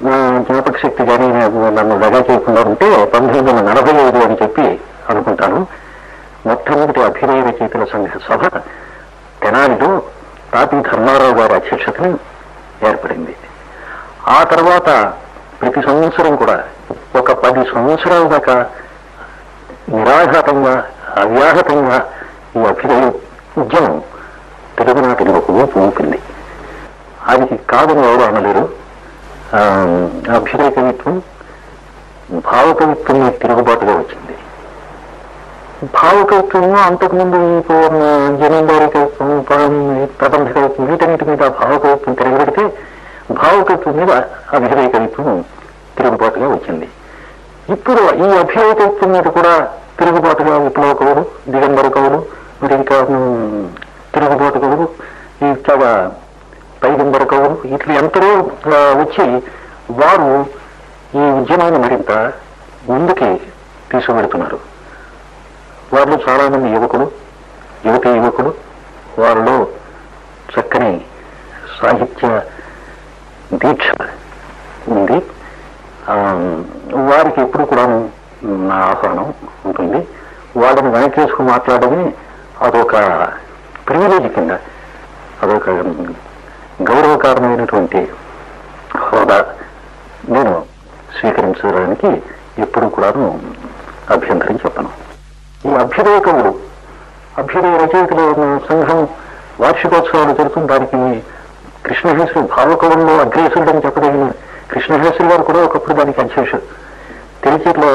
నా జ్ఞాపక శక్తి కానీ నన్ను దగా చేయకుండా ఉంటే పంతొమ్మిది వందల నలభై ఐదు అని చెప్పి అనుకుంటాను మొట్టమొదటి అభినయ రచయితల సంఘ సభ తెనాలిలో తాపి ధర్మారావు గారి అధ్యక్షతను ఏర్పడింది ఆ తర్వాత ప్రతి సంవత్సరం కూడా ఒక పది సంవత్సరాల దాకా నిరాఘాతంగా అవ్యాహతంగా ఈ అభ్యుదయ ఉద్యమం తెలుగునాటిని ఒక ఊపు ఊపింది అది కాదని ఎవరు అనలేరు ఆ, అభ్యుదయ కవిత్వం భావ కవిత్వం మీద తిరుగుబాటుగా వచ్చింది భావ కవిత్వము అంతకుముందు ఈ పూర్ణ జమీందారీ కవిత్వం పా- ప్రబంధ కవిత్వం వీటన్నిటి మీద భావ కవిత్వం తిరగబెడితే భావ కవిత్వం మీద అభ్యుదయ కవిత్వం తిరుగుబాటుగా వచ్చింది ఇప్పుడు ఈ అభ్యుదయ కవిత్వం మీద కూడా తిరుగుబాటుగా విప్లవ కవులు దిగంబర కవులు మరి ఇంకా ఉమ్, తిరుగుబాటు కవులు ఈ చాలా పైగంబర కవులు ఇట్లా ఎంతరో ఆ, వచ్చి వారు ఈ ఉద్యమాన్ని మరింత ముందుకి తీసుకువెడుతున్నారు వారిలో చాలా మంది యువకులు యువతి యువకులు వారిలో చక్కని సాహిత్య దీక్ష ఉంది ఆ, వారికి ఎప్పుడు కూడా నా ఆహ్వానం ఉంటుంది వాళ్ళని వెనకేసుకుని మాట్లాడమే అదొక ప్రివిలేజ్ కింద అదొక గౌరవకారణమైనటువంటి హోదా నేను స్వీకరించడానికి ఎప్పుడు కూడాను అభ్యంతరం చెప్పను ఈ అభ్యుదయ కవులు అభ్యుదయ రచయితల సంఘం వార్షికోత్సవాలు జరుగుతుంది దానికి కృష్ణహేశ్వరి భావకవుల్లో అగ్రేసుడు అని చెప్పదగిన కృష్ణహేశ్వరి గారు కూడా ఒకప్పుడు దానికి అధ్యక్షుడు తెలిచేట్లో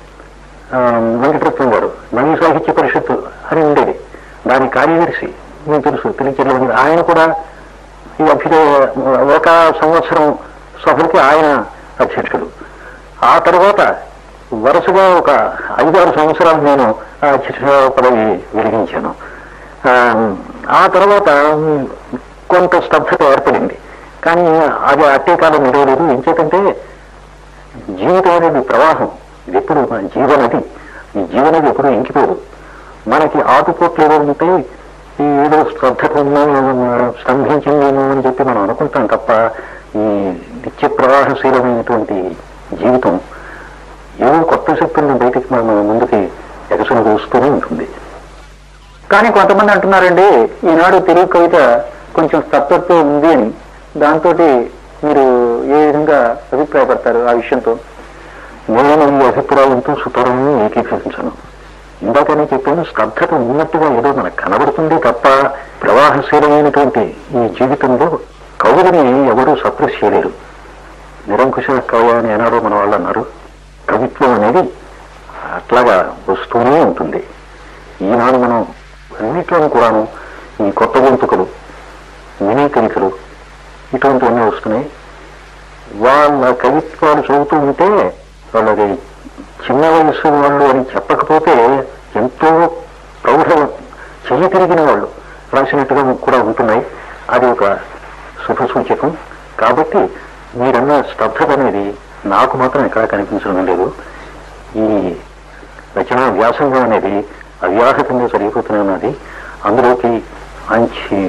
వెంకటరత్నం గారు నవీ సాహిత్య పరిషత్తు అని ఉండేది దాని కార్యదర్శి మీకు తెలుసు తెలిచేట్లో ఉంది ఆయన కూడా ఈ అభ్యుదయ ఒక సంవత్సరం సభలకి ఆయన అధ్యక్షుడు ఆ తర్వాత వరుసగా ఒక ఐదారు సంవత్సరాలు నేను ఆ అధ్యక్ష పదవి వెలిగించాను ఆ, ఆ తర్వాత కొంత స్తబ్దత ఏర్పడింది కానీ అది అట్టే కాలం నిలవలేదు ఎంచేతంటే జీవితం అనేది ప్రవాహం ఇది ఎప్పుడు మన జీవనది ఈ జీవనది ఎప్పుడు ఇంకిపోదు మనకి ఆటుపోట్లు ఏదో ఉంటాయి ఈ ఏదో శ్రద్ధ స్తంభించిందేమో అని చెప్పి మనం అనుకుంటాం తప్ప ఈ నిత్య ప్రవాహశీలమైనటువంటి జీవితం ఏవో కొత్త శక్తులను బయటికి మనం ముందుకి ఎగసన చూస్తూనే ఉంటుంది కానీ కొంతమంది అంటున్నారండి ఈనాడు తెలుగు కవిత కొంచెం స్తబ్దతో ఉంది అని దాంతో మీరు ఏ విధంగా అభిప్రాయపడతారు ఆ విషయంతో నేను ఈ అభిప్రాయంతో సుతరాన్ని ఏకీభవించను ఇందాకనే చెప్పాను స్తబ్దత ఉన్నట్టుగా ఏదో మనకు కనబడుతుంది తప్ప ప్రవాహశీలమైనటువంటి ఈ జీవితంలో కవులని ఎవరూ సప్రెస్ చేయలేరు నిరంకుశ కవి అని ఏనాడో మన వాళ్ళు అన్నారు కవిత్వం అనేది అట్లాగా వస్తూనే ఉంటుంది ఈనాడు మనం అన్నిట్లోనూ కూడాను ఈ కొత్త గొంతుకలు మినీ కవితలు ఇటువంటివన్నీ వస్తున్నాయి వాళ్ళ కవిత్వాలు చదువుతూ ఉంటే వాళ్ళది చిన్న వయసు వాళ్ళు అని చెప్పకపోతే ఎంతో ప్రౌఢ చెయ్యి తిరిగిన వాళ్ళు రాసినట్టుగా కూడా ఉంటున్నాయి అది ఒక శుభ సూచకం కాబట్టి మీరన్న స్తబ్దత అనేది నాకు మాత్రం ఎక్కడా కనిపించడం లేదు ఈ రచనా వ్యాసంగం అనేది అవ్యాహతంగా జరిగిపోతూనే ఉన్నది అందులోకి మంచి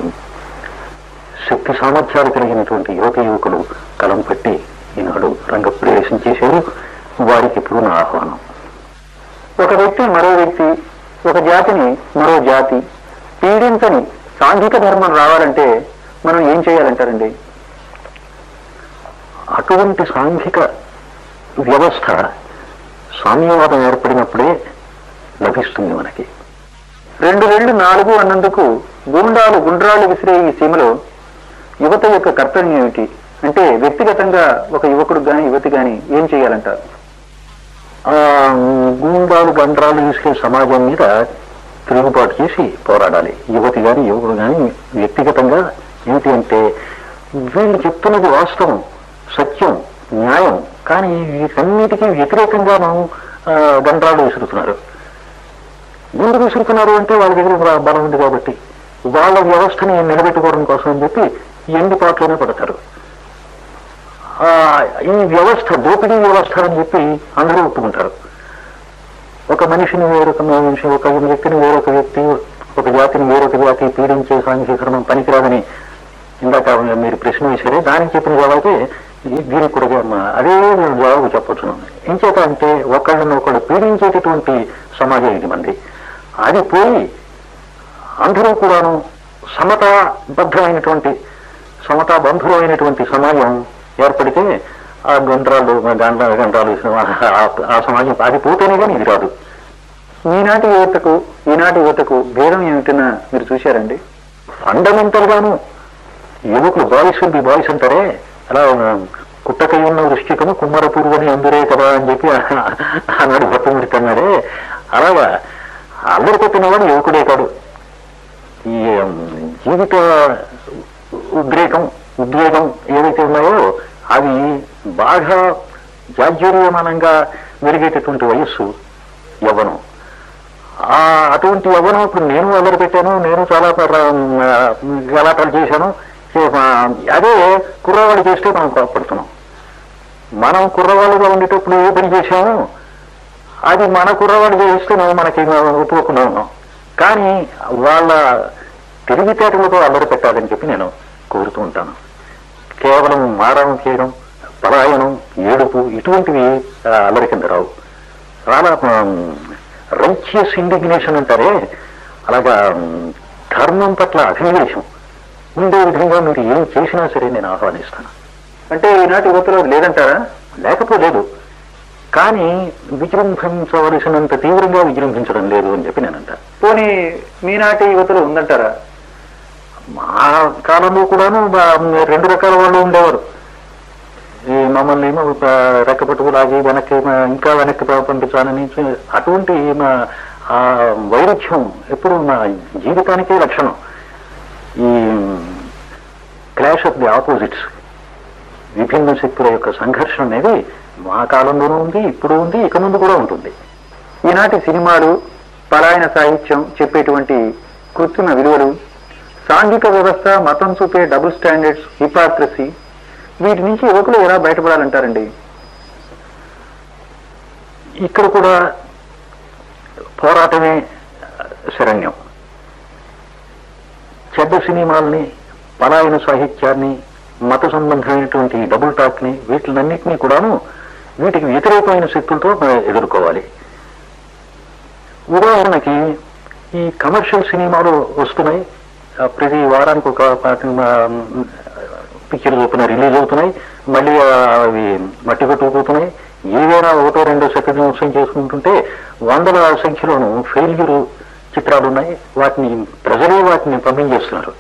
శక్తి సామర్థ్యాలు కలిగినటువంటి యువత యువకులు కలం పట్టి ఈనాడు రంగ ప్రవేశం చేశారు వారికి ఇప్పుడు నా ఆహ్వానం ఒక వ్యక్తి మరో వ్యక్తి ఒక జాతిని మరో జాతి పీడించని సాంఘిక ధర్మం రావాలంటే మనం ఏం చేయాలంటారండి అటువంటి సాంఘిక వ్యవస్థ సామ్యవాదం ఏర్పడినప్పుడే లభిస్తుంది మనకి రెండు రెండు నాలుగు అన్నందుకు గుండాలు గుండ్రాలు విసిరే ఈ సీమలో యువత యొక్క కర్తవ్యం ఏమిటి అంటే వ్యక్తిగతంగా ఒక యువకుడు గాని యువతి గాని ఏం చేయాలంటారు ఆ గూండాలు గండ్రాలు తీసుకే సమాజం మీద తిరుగుబాటు చేసి పోరాడాలి యువతి గాని యువకుడు గాని వ్యక్తిగతంగా ఏంటి అంటే వీళ్ళు చెప్తున్నది వాస్తవం సత్యం న్యాయం కానీ వీటన్నిటికీ వ్యతిరేకంగా మనం ఆ, గండ్రాలు విసురుతున్నారు ఎందుకు విసురుతున్నారు అంటే వాళ్ళ దగ్గర బ- బలం ఉంది కాబట్టి వాళ్ళ వ్యవస్థని నిలబెట్టుకోవడం కోసం అని చెప్పి ఎండుపాట్లోనే పడతారు ఆ, ఈ వ్యవస్థ దోపిడీ వ్యవస్థ అని చెప్పి అందరూ ఒప్పుకుంటారు ఒక మనిషిని వేరొక మనిషి ఒక వ్యక్తిని వేరొక వ్యక్తి ఒక జాతిని వేరొక జాతి పీడించే సాంఘికరణం పనికిరాదని ఇందాక మీరు ప్రశ్న వేశారే దానికి చెప్పిన జవాబే ఈ- దీనికి కూడా మా- అదే నేను జవాబు చెప్పొచ్చును ఇంచేత అంటే ఒకళ్ళని ఒకళ్ళు పీడించేటటువంటి సమాజం ఇది మంది అది పోయి అందరూ కూడాను సమతాబద్ధమైనటువంటి సమతా బంధువులైనటువంటి సమాజం ఏర్పడితే ఆ గండ్రాలు గండ గండ్రాలు ఆ- ఆ సమాజం అది పోతేనే కానీ ఇది రాదు ఈనాటి యువతకు ఈనాటి యువతకు భేదం ఏమిటన్నా మీరు చూశారండి ఫండమెంటల్ గాను యువకులు బాయ్స్ బి బాయ్స్ అంటారే అలా కుట్టకై ఉన్న వృష్టికము కుమ్మర పురుగని అందురే కదా అని చెప్పి అన్నాడు భక్తమూర్తి అన్నాడే అలాగా అల్లరి కొట్టినవాడు యువకుడే కాడు ఈ ఉమ్, జీవిత ఉద్రేకం ఉద్వేగం ఏవైతే ఉన్నాయో అవి బాగా జాజ్వర్యమానంగా మెరిగేటటువంటి వయస్సు యవ్వనం ఆ అటువంటి యవ్వనం ఇప్పుడు నేను అల్లరి పెట్టాను నేను చాలా పర- ఆ, గలాటాలు చేశాను చే- ఆ, అదే కుర్రవాళ్ళు చేస్తే మనం కోపడుతున్నాం మనం కుర్రవాళ్ళుగా ఉండేటప్పుడు ఏ పని చేశాము అది మన కుర్రవాడు చేస్తే మనం మనకి ఒప్పుకోకుండా ఉన్నాం కానీ వాళ్ళ తెలివితేటలతో అల్లరి పెట్టాలని చెప్పి నేను కోరుతూ ఉంటాను కేవలం మారం చేయడం పలాయనం ఏడుపు ఇటువంటివి ఆ, అల్లరి కింద రావు చాలా రైచియస్ ఇండిగ్నేషన్ అంటారే అలాగా ఉమ్, ధర్మం పట్ల అభినివేశం ఉండే విధంగా మీరు ఏం చేసినా సరే నేను ఆహ్వానిస్తాను అంటే ఈనాటి యువతలో లేదంటారా లేకపోలేదు కానీ విజృంభించవలసినంత తీవ్రంగా విజృంభించడం లేదు అని చెప్పి నేనంట పోనీ మీనాటి యువతలో ఉందంటారా మా కాలంలో కూడాను బా- రెండు రకాల వాళ్ళు ఉండేవారు ఈ మమ్మల్ని ఏమో ప- రెక్కపట్టుకు లాగి వెనక్కి మా- ఇంకా వెనక్కి ప- పంపించాలని చూ- అటువంటి మా ఆ వైరుధ్యం ఎప్పుడు మా జీవితానికే లక్షణం ఈ క్లాష్ ఆఫ్ ది ఆపోజిట్స్ విభిన్న శక్తుల యొక్క సంఘర్షణ అనేది మా కాలంలోనూ ఉంది ఇప్పుడు ఉంది ఇక ముందు కూడా ఉంటుంది ఈనాటి సినిమాలు పలాయన సాహిత్యం చెప్పేటువంటి కృత్రిమ విలువలు సాంఘిక వ్యవస్థ మతం చూపే డబుల్ స్టాండర్డ్స్ హిపాక్రసీ వీటి నుంచి యువకులు ఎలా బయటపడాలంటారండి ఇక్కడ కూడా పోరాటమే శరణ్యం చెడ్డ సినిమాల్ని పలాయన సాహిత్యాన్ని మత సంబంధమైనటువంటి డబుల్ టాక్ ని వీటిలన్నింటినీ కూడాను వీటికి వ్యతిరేకమైన శక్తులతో మనం ఎదుర్కోవాలి ఉదాహరణకి ఈ కమర్షియల్ సినిమాలు వస్తున్నాయి ఆ, ప్రతి వారానికి ఒక పిక్చర్ చొప్పున రిలీజ్ అవుతున్నాయి మళ్ళీ ఆ, అవి మట్టి కొట్టుకుపోతున్నాయి ఏవైనా ఒకటో రెండో సెకండ్ నిమిషం చేసుకుంటుంటే వందల సంఖ్యలోను ఫెయిల్యూర్ చిత్రాలు ఉన్నాయి వాటిని ప్రజలే వాటిని పంపించేస్తున్నారు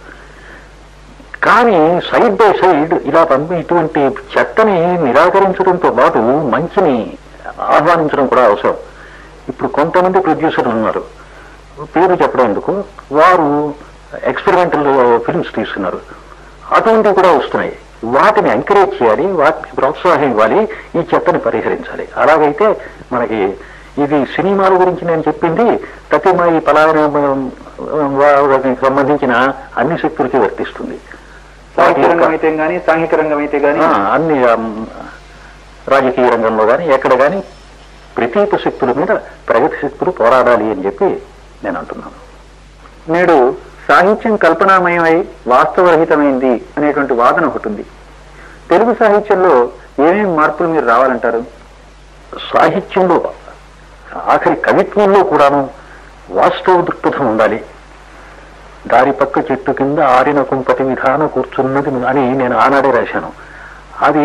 కానీ సైడ్ బై సైడ్ ఇలా పంపి ఇటువంటి చెత్తని నిరాకరించడంతో పాటు మంచిని ఆహ్వానించడం కూడా అవసరం ఇప్పుడు కొంతమంది ప్రొడ్యూసర్లు ఉన్నారు పేరు చెప్పడం ఎందుకు వారు ఎక్స్పెరిమెంటల్ ఫిల్మ్స్ తీస్తున్నారు అటువంటివి కూడా వస్తున్నాయి వాటిని ఎంకరేజ్ చేయాలి వాటికి ప్రోత్సాహం ఇవ్వాలి ఈ చెత్తని పరిహరించాలి అలాగైతే మనకి ఇది సినిమాల గురించి నేను చెప్పింది ప్రతి మా ఈ పలానా వారికి సంబంధించిన అన్ని శక్తులకి వర్తిస్తుంది వాటి సాహిత్య యొక్క- రంగం అయితే గానీ సాంఘిక రంగం అయితే గానీ ఆ, అన్ని ఆమ్, రాజకీయ రంగంలో కానీ ఎక్కడ కానీ ప్రతీత శక్తుల మీద ప్రగతి శక్తులు పోరాడాలి అని చెప్పి నేను అంటున్నాను నేడు సాహిత్యం కల్పనామయమై వాస్తవరహితమైంది అనేటువంటి వాదన ఒకటి ఉంది తెలుగు సాహిత్యంలో ఏమేమి మార్పులు మీరు రావాలంటారు సాహిత్యంలో ఆఖరి కవిత్వంలో కూడాను వాస్తవ దృక్పథం ఉండాలి దారి పక్క చెట్టు కింద ఆరిన కుంపటి విధాన కూర్చున్నది అని నేను ఆనాడే రాశాను అది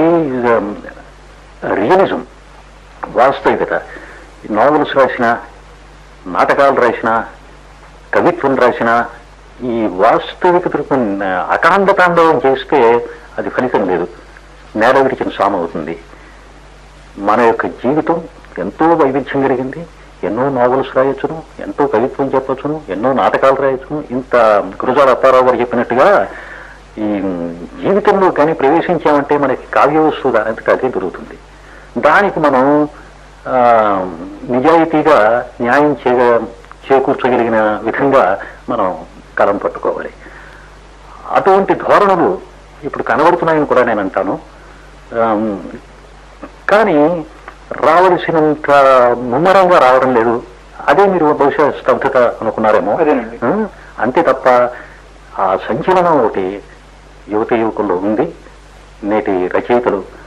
రియలిజం వాస్తవికత నావెల్స్ రాసిన నాటకాలు రాసిన కవిత్వం రాసిన ఈ వాస్తవికతకు అకాండ తాండవం చేస్తే అది ఫలితం లేదు నేల విడిచిన సామ అవుతుంది మన యొక్క జీవితం ఎంతో వైవిధ్యం కలిగింది ఎన్నో నావల్స్ రాయొచ్చును ఎంతో కవిత్వం చెప్పొచ్చును ఎన్నో నాటకాలు రాయొచ్చును ఇంత గురుజాల అప్పారావు గారు చెప్పినట్టుగా ఈ జీవితంలో కానీ ప్రవేశించామంటే మనకి కావ్య వస్తువు దానంతట అదే దొరుకుతుంది దానికి మనం ఆ, నిజాయితీగా న్యాయం చేయ చేకూర్చగలిగిన విధంగా మనం కలం పట్టుకోవాలి అటువంటి ధోరణులు ఇప్పుడు కనబడుతున్నాయని కూడా నేను అంటాను ఆమ్, కానీ రావలసినంత ముమ్మరంగా రావడం లేదు అదే మీరు బహుశా స్తబ్దత అనుకున్నారేమో అదేనండి. ఆ, అంతే తప్ప ఆ సంచలనం ఒకటి యువత యువకుల్లో ఉంది నేటి రచయితలు